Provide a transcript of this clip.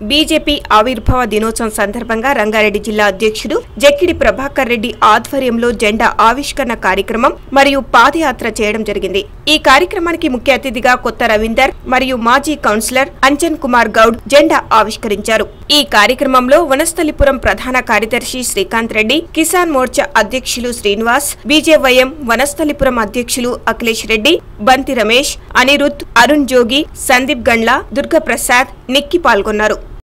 BJP ఆవిర్భావ దినోత్సవం సందర్భంగా రంగారెడ్డి జిల్లా అధ్యక్షుడు జక్కిడి ప్రభాకర్ రెడ్డి ఆధ్వర్యంలో జెండా ఆవిష్కరణ కార్యక్రమం మరియు పాదయాత్ర చేయడం జరిగింది ఈ కార్యక్రమానికి ముఖ్య అతిథిగా కొత్త రవీందర్ మరియు మాజీ కౌన్సిలర్ అంజన్ కుమార్ గౌడ్ జెండా ఆవిష్కరించారు ఈ కార్యక్రమంలో వనస్థలిపురం ప్రధాన కార్యదర్శి శ్రీకాంత్ రెడ్డి కిసాన్ మోర్చా అధ్యక్షులు శ్రీనివాస్ బీజేవైఎం వనస్థలిపురం అధ్యక్షులు అఖిలేష్ రెడ్డి బంతి రమేష్ అనిరుద్ అరుణ్ జోగి సందీప్ గండ్ల దుర్గప్రసాద్ నిక్కి పాల్గొన్నారు